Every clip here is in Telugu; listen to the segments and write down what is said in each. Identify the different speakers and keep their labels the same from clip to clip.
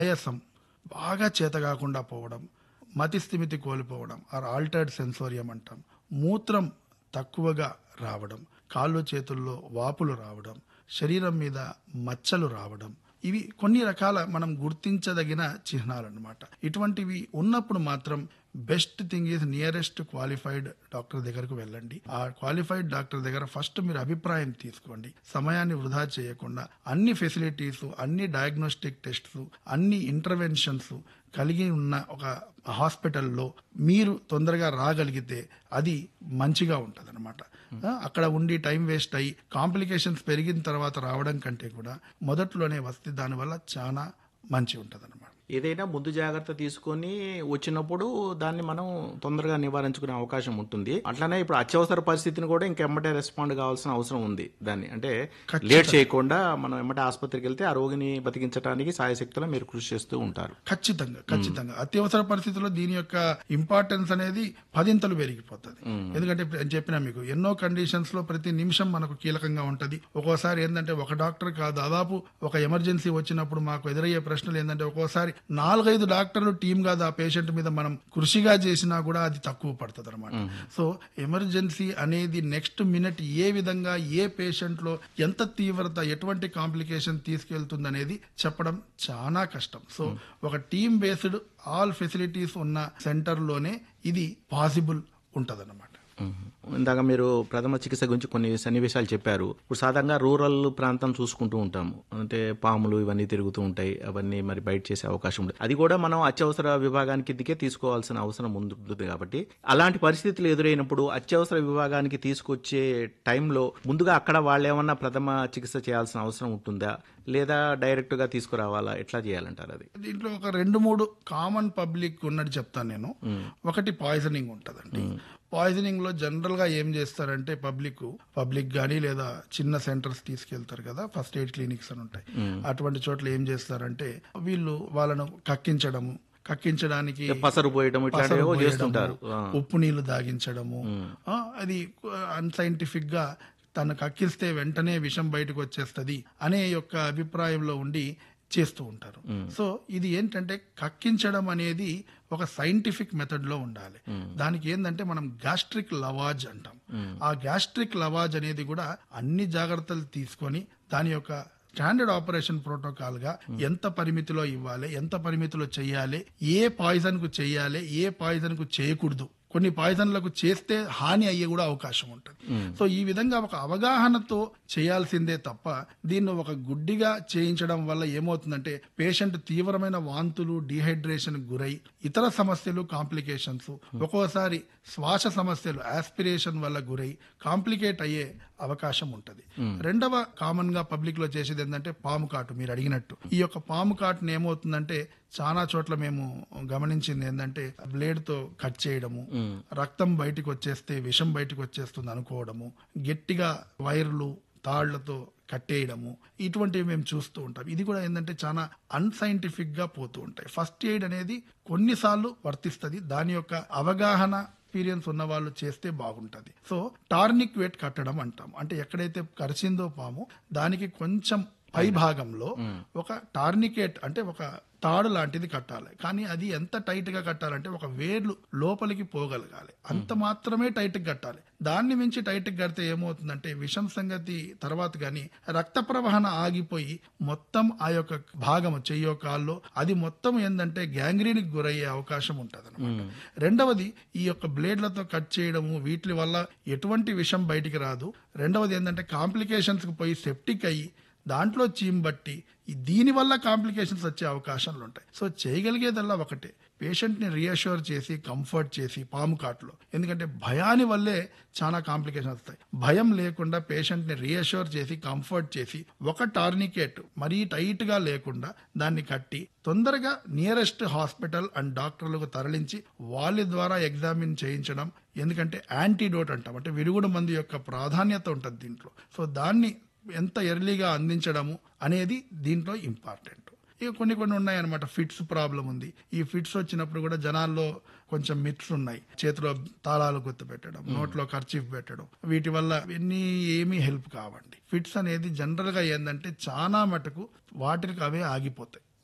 Speaker 1: ఆయాసం బాగా చేత కాకుండా పోవడం మతి స్థిమితి కోల్పోవడం ఆర్ ఆల్టర్డ్ సెన్సోరియం అంటాం మూత్రం తక్కువగా రావడం కాళ్ళు చేతుల్లో వాపులు రావడం శరీరం మీద మచ్చలు రావడం ఇవి కొన్ని రకాల మనం గుర్తించదగిన చిహ్నాలు అనమాట ఇటువంటివి ఉన్నప్పుడు మాత్రం best thing is nearest qualified doctor దగ్గరకు వెళ్ళండి ఆ క్వాలిఫైడ్ డాక్టర్ దగ్గర ఫస్ట్ మీరు అభిప్రాయం తీసుకోండి సమయాన్ని వృధా చేయకుండా అన్ని ఫెసిలిటీస్ అన్ని డయాగ్నోస్టిక్ టెస్ట్స్ అన్ని ఇంటర్వెన్షన్స్ కలిగి ఉన్న ఒక హాస్పిటల్లో మీరు తొందరగా రాగలిగితే అది మంచిగా ఉంటుంది అక్కడ ఉండి టైం వేస్ట్ అయ్యి కాంప్లికేషన్స్ పెరిగిన తర్వాత రావడం కంటే కూడా మొదట్లోనే వస్తే దానివల్ల చాలా మంచి ఉంటుంది అనమాట
Speaker 2: ఏదైనా ముందు జాగ్రత్త తీసుకొని వచ్చినప్పుడు దాన్ని మనం తొందరగా నివారించుకునే అవకాశం ఉంటుంది అట్లానే ఇప్పుడు అత్యవసర పరిస్థితిని కూడా ఇంకెమ్మటే రెస్పాండ్ కావాల్సిన అవసరం ఉంది దాన్ని అంటే లేట్ చేయకుండా మనం ఎమ్మటే ఆసుపత్రికి వెళ్తే ఆ రోగిని బతికించడానికి సాయశక్తులు మీరు కృషి చేస్తూ ఉంటారు
Speaker 1: ఖచ్చితంగా ఖచ్చితంగా అత్యవసర పరిస్థితుల్లో దీని యొక్క ఇంపార్టెన్స్ అనేది పదింతలు పెరిగిపోతుంది ఎందుకంటే ఇప్పుడు నేను చెప్పిన మీకు ఎన్నో కండిషన్స్ లో ప్రతి నిమిషం మనకు కీలకంగా ఉంటది ఒక్కోసారి ఏంటంటే ఒక డాక్టర్ కాదు దాదాపు ఒక ఎమర్జెన్సీ వచ్చినప్పుడు మాకు ఎదురయ్యే ప్రశ్నలు ఏంటంటే ఒక్కోసారి నాలుగైదు డాక్టర్లు టీం కాదు ఆ పేషెంట్ మీద మనం కృషిగా చేసినా కూడా అది తక్కువ పడుతుంది అనమాట సో ఎమర్జెన్సీ అనేది నెక్స్ట్ మినిట్ ఏ విధంగా ఏ పేషెంట్ లో ఎంత తీవ్రత ఎటువంటి కాంప్లికేషన్ తీసుకెళ్తుంది అనేది చెప్పడం చాలా కష్టం సో ఒక టీమ్ బేస్డ్ ఆల్ ఫెసిలిటీస్ ఉన్న సెంటర్ లోనే ఇది పాసిబుల్ ఉంటదన్నమాట
Speaker 2: ఇందాక మీరు ప్రథమ చికిత్స గురించి కొన్ని సన్నివేశాలు చెప్పారు ఇప్పుడు సాధారణంగా రూరల్ ప్రాంతం చూసుకుంటూ ఉంటాము అంటే పాములు ఇవన్నీ తిరుగుతూ ఉంటాయి అవన్నీ మరి బయట చేసే అవకాశం ఉంటుంది అది కూడా మనం అత్యవసర విభాగానికి దిగే తీసుకోవాల్సిన అవసరం ఉంటుంది కాబట్టి అలాంటి పరిస్థితులు ఎదురైనప్పుడు అత్యవసర విభాగానికి తీసుకొచ్చే టైంలో ముందుగా అక్కడ వాళ్ళు ఏమన్నా ప్రథమ చికిత్స చేయాల్సిన అవసరం ఉంటుందా లేదా డైరెక్ట్ గా తీసుకురావాలా ఎట్లా చేయాలంటారు అది
Speaker 1: దీంట్లో ఒక రెండు మూడు కామన్ పబ్లిక్ ఉన్నట్టు చెప్తాను నేను ఒకటి పాయిజనింగ్ ఉంటదండి పాయిజనింగ్ లో జనరల్ గా ఏం చేస్తారంటే పబ్లిక్ పబ్లిక్ గానీ లేదా చిన్న సెంటర్స్ తీసుకెళ్తారు కదా ఫస్ట్ ఎయిడ్ క్లినిక్స్ అని ఉంటాయి అటువంటి చోట్ల ఏం చేస్తారంటే వీళ్ళు వాళ్ళను కక్కించడము కక్కించడానికి
Speaker 2: పసరు పోయడం
Speaker 1: పసరు
Speaker 2: ఇట్లాంటివి
Speaker 1: పోయడము,
Speaker 2: చేస్తుంటారు ఆ.
Speaker 1: ఉప్పు నీళ్లు దాగించడము ఆ, అది అన్సైంటిఫిక్ గా తను కక్కిస్తే వెంటనే విషం బయటకు వచ్చేస్తది అనే యొక్క అభిప్రాయంలో ఉండి చేస్తూ ఉంటారు సో ఇది ఏంటంటే కక్కించడం అనేది ఒక సైంటిఫిక్ మెథడ్ లో ఉండాలి దానికి ఏంటంటే మనం గ్యాస్ట్రిక్ లవాజ్ అంటాం ఆ గ్యాస్ట్రిక్ లవాజ్ అనేది కూడా అన్ని జాగ్రత్తలు తీసుకొని దాని యొక్క స్టాండర్డ్ ఆపరేషన్ ప్రోటోకాల్ గా ఎంత పరిమితిలో ఇవ్వాలి ఎంత పరిమితిలో చేయాలి ఏ పాయిజన్ కు చేయాలి ఏ పాయిజన్ కు చేయకూడదు కొన్ని పాయిజన్లకు చేస్తే హాని అయ్యే కూడా అవకాశం ఉంటుంది సో ఈ విధంగా ఒక అవగాహనతో చేయాల్సిందే తప్ప దీన్ని ఒక గుడ్డిగా చేయించడం వల్ల ఏమవుతుందంటే పేషెంట్ తీవ్రమైన వాంతులు డిహైడ్రేషన్ గురై ఇతర సమస్యలు కాంప్లికేషన్స్ ఒక్కోసారి శ్వాస సమస్యలు ఆస్పిరేషన్ వల్ల గురై కాంప్లికేట్ అయ్యే అవకాశం ఉంటుంది రెండవ కామన్ గా పబ్లిక్ లో చేసేది ఏంటంటే పాము కాటు మీరు అడిగినట్టు ఈ యొక్క పాము కాటుని ఏమవుతుందంటే చాలా చోట్ల మేము గమనించింది ఏంటంటే బ్లేడ్ తో కట్ చేయడము రక్తం బయటకు వచ్చేస్తే విషం బయటకు వచ్చేస్తుంది అనుకోవడము గట్టిగా వైర్లు తాళ్లతో కట్టేయడము ఇటువంటివి మేము చూస్తూ ఉంటాం ఇది కూడా ఏంటంటే చాలా అన్సైంటిఫిక్ గా పోతూ ఉంటాయి ఫస్ట్ ఎయిడ్ అనేది కొన్నిసార్లు వర్తిస్తుంది దాని యొక్క అవగాహన ఎక్స్పీరియన్స్ ఉన్న వాళ్ళు చేస్తే బాగుంటది సో టార్నిక్ వెట్ కట్టడం అంటాం అంటే ఎక్కడైతే కరిచిందో పాము దానికి కొంచెం పై భాగంలో ఒక టార్నికేట్ అంటే ఒక తాడు లాంటిది కట్టాలి కానీ అది ఎంత టైట్ గా కట్టాలంటే ఒక వేర్లు లోపలికి పోగలగాలి అంత మాత్రమే టైట్ గా కట్టాలి దాన్ని మించి టైట్ గా కడితే ఏమవుతుందంటే విషం సంగతి తర్వాత గాని రక్త ప్రవహణ ఆగిపోయి మొత్తం ఆ యొక్క భాగము చెయ్యో కాల్లో అది మొత్తం ఏంటంటే గ్యాంగ్రీన్ గురయ్యే అవకాశం ఉంటుంది రెండవది ఈ యొక్క బ్లేడ్లతో కట్ చేయడము వీటి వల్ల ఎటువంటి విషం బయటికి రాదు రెండవది ఏంటంటే కాంప్లికేషన్స్ కు పోయి సెప్టిక్ అయ్యి దాంట్లో చీమ్ బట్టి ఈ దీని వల్ల కాంప్లికేషన్స్ వచ్చే అవకాశాలు ఉంటాయి సో చేయగలిగేదల్లా ఒకటే పేషెంట్ ని రియాష్యూర్ చేసి కంఫర్ట్ చేసి పాము కాట్లో ఎందుకంటే భయాని వల్లే చాలా కాంప్లికేషన్స్ వస్తాయి భయం లేకుండా పేషెంట్ ని రియాష్యూర్ చేసి కంఫర్ట్ చేసి ఒక టార్నికేట్ మరీ టైట్ గా లేకుండా దాన్ని కట్టి తొందరగా నియరెస్ట్ హాస్పిటల్ అండ్ డాక్టర్లకు తరలించి వాళ్ళ ద్వారా ఎగ్జామిన్ చేయించడం ఎందుకంటే యాంటీడోట్ అంటాం అంటే విరుగుడు మందు యొక్క ప్రాధాన్యత ఉంటుంది దీంట్లో సో దాన్ని ఎంత ఎర్లీగా అందించడము అనేది దీంట్లో ఇంపార్టెంట్ ఇక కొన్ని కొన్ని ఉన్నాయన్నమాట ఫిట్స్ ప్రాబ్లం ఉంది ఈ ఫిట్స్ వచ్చినప్పుడు కూడా జనాల్లో కొంచెం మిత్స్ ఉన్నాయి చేతిలో తాళాలు గుర్తు పెట్టడం నోట్లో ఖర్చీఫ్ పెట్టడం వీటి వల్ల ఇవన్నీ ఏమీ హెల్ప్ కావండి ఫిట్స్ అనేది జనరల్ గా ఏంటంటే చాలా మటుకు వాటికి అవే ఆగిపోతాయి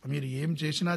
Speaker 1: మీరు ఏం చేసినా